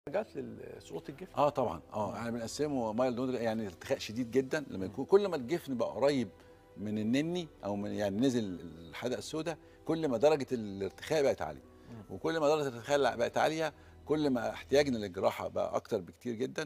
درجات لسقوط الجفن اه طبعا اه احنا بنقسمه مايل نودل يعني ارتخاء شديد جدا لما يكون كل ما الجفن بقى قريب من النني او من يعني نزل الحدقه السوداء كل ما درجه الارتخاء بقت عاليه وكل ما درجه الارتخاء بقت عاليه كل ما احتياجنا للجراحه بقى اكتر بكتير جدا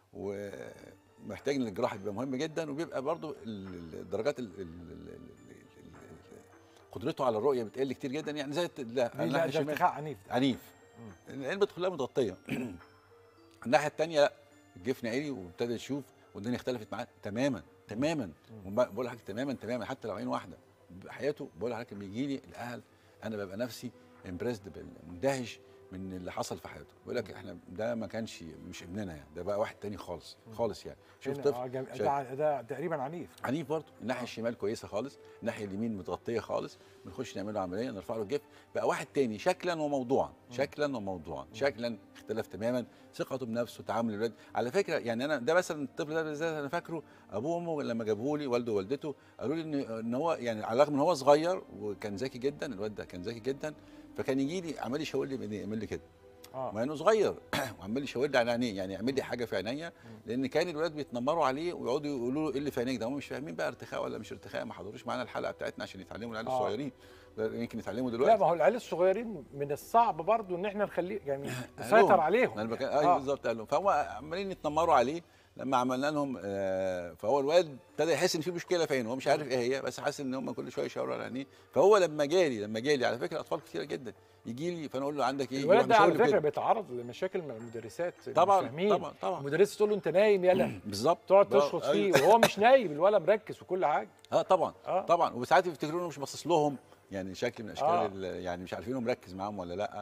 ومحتاجنا للجراحه بيبقى مهم جدا وبيبقى برضو ال- ال- الدرجات ال- ال- ال- ال- ال- قدرته على الرؤيه بتقل كتير جدا يعني زي الت- لا، دي الناحية لا ده الشمال ارتخاء عنيف ده. عنيف العلبه كلها متغطيه الناحيه الثانيه لا الجفن عالي وابتدى يشوف والدنيا اختلفت معاه تماما تماما بقول لحضرتك تماما تماما حتى لو عين واحده حياته بقول لحضرتك لما بيجي لي الاهل انا ببقى نفسي امبرسد مندهش من اللي حصل في حياته بيقول لك احنا ده ما كانش مش ابننا يعني ده بقى واحد تاني خالص خالص يعني شوف هنا، طفل آه، جم- شايف- ده ده تقريبا عنيف عنيف برضه الناحيه الشمال كويسه خالص الناحيه اليمين متغطيه خالص بنخش نعمل له عمليه نرفع له الجفن بقى واحد تاني شكلا وموضوعا شكلا وموضوعا شكلا اختلف تماما ثقته بنفسه تعامل الولاد على فكره يعني انا ده مثلا الطفل ده بالذات انا فاكره ابوه وامه لما جابوه لي والده ووالدته قالوا لي ان ان هو يعني على الرغم ان هو صغير وكان ذكي جدا الواد ده كان ذكي جدا فكان يجي لي عمال يشاور لي بايديه يعمل لي كده اه مع انه صغير وعمال يشاور لي على عينيه يعني يعمل لي حاجه في عينيا لان كان الولاد بيتنمروا عليه ويقعدوا يقولوا له ايه اللي في عينيك ده هم مش فاهمين بقى ارتخاء ولا مش ارتخاء ما حضروش معانا الحلقه بتاعتنا عشان يتعلموا العيال آه. الصغيرين يمكن يتعلموا لا دلوقتي ما هو العيال الصغيرين من الصعب برضو ان احنا نخليه يعني قالهم. نسيطر عليهم انا بكلم يعني. ايوه آه. بالظبط قال لهم فهو عمالين يتنمروا عليه لما عملنا لهم آه، فهو الواد ابتدى يحس ان في مشكله في عينه هو مش عارف ايه هي بس حاسس ان هم كل شويه يشاوروا على عينيه فهو لما جالي لما جالي على فكره اطفال كتيره جدا يجي لي فانا اقول له عندك ايه الولد يروح ده على مشاور لي فكره كده. بيتعرض لمشاكل مع المدرسات اللي مش طبعا فاهمين طبعا طبعا المدرسه تقول له انت نايم يلا بالظبط تقعد آه، تشخط أيوة. فيه وهو مش نايم الولد مركز وكل حاجه اه طبعا آه. آه. طبعا وساعات يفتكروا انه مش باصص لهم يعني شكل من اشكال آه. آه. يعني مش عارفين انه مركز معاهم ولا لا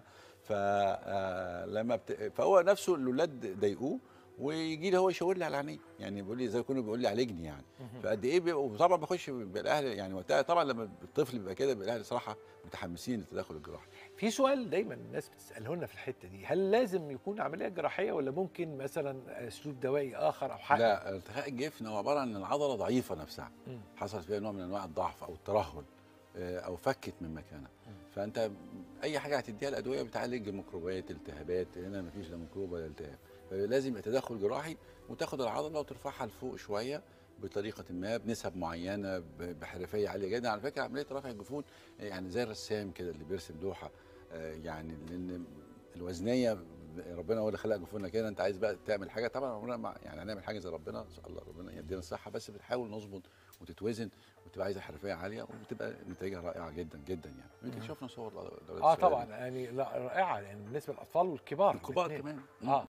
فلما بت... فهو نفسه الاولاد ضايقوه ويجي لي هو يشاور لي على عينيه يعني بيقول لي زي ما يكون بيقول لي عالجني يعني فقد ايه بيبقى وطبعا بخش بيبقى الاهل يعني وقتها طبعا لما الطفل بيبقى كده بيبقى الاهل صراحه متحمسين للتدخل الجراحي في سؤال دايما الناس بتساله لنا في الحته دي هل لازم يكون عمليه جراحيه ولا ممكن مثلا اسلوب دوائي اخر او حاجه لا ارتخاء الجفن هو عباره عن العضله ضعيفه نفسها مم. حصل فيها نوع من انواع الضعف او الترهل آه، او فكت من مكانها فانت اي حاجه هتديها الادويه بتعالج الميكروبات التهابات هنا مفيش لا ميكروب ولا التهاب فلازم يبقى تدخل جراحي وتاخد العضله وترفعها لفوق شويه بطريقه ما بنسب معينه ب- بحرفيه عاليه جدا على فكره عمليه رفع الجفون يعني زي الرسام كده اللي بيرسم لوحه آه، يعني لان الوزنيه ربنا هو اللي خلق جفوننا كده انت عايز بقى تعمل حاجه طبعا عمرنا ما يعني هنعمل حاجه زي ربنا ان شاء الله ربنا يدينا الصحه بس بنحاول نظبط وتتوزن وتبقى عايزه حرفيه عاليه وبتبقى نتائجها رائعه جدا جدا يعني يمكن شفنا صور الأولاد اه الصغيرين. طبعا يعني لا رائعه يعني بالنسبه للاطفال والكبار الكبار الاتنين. كمان اه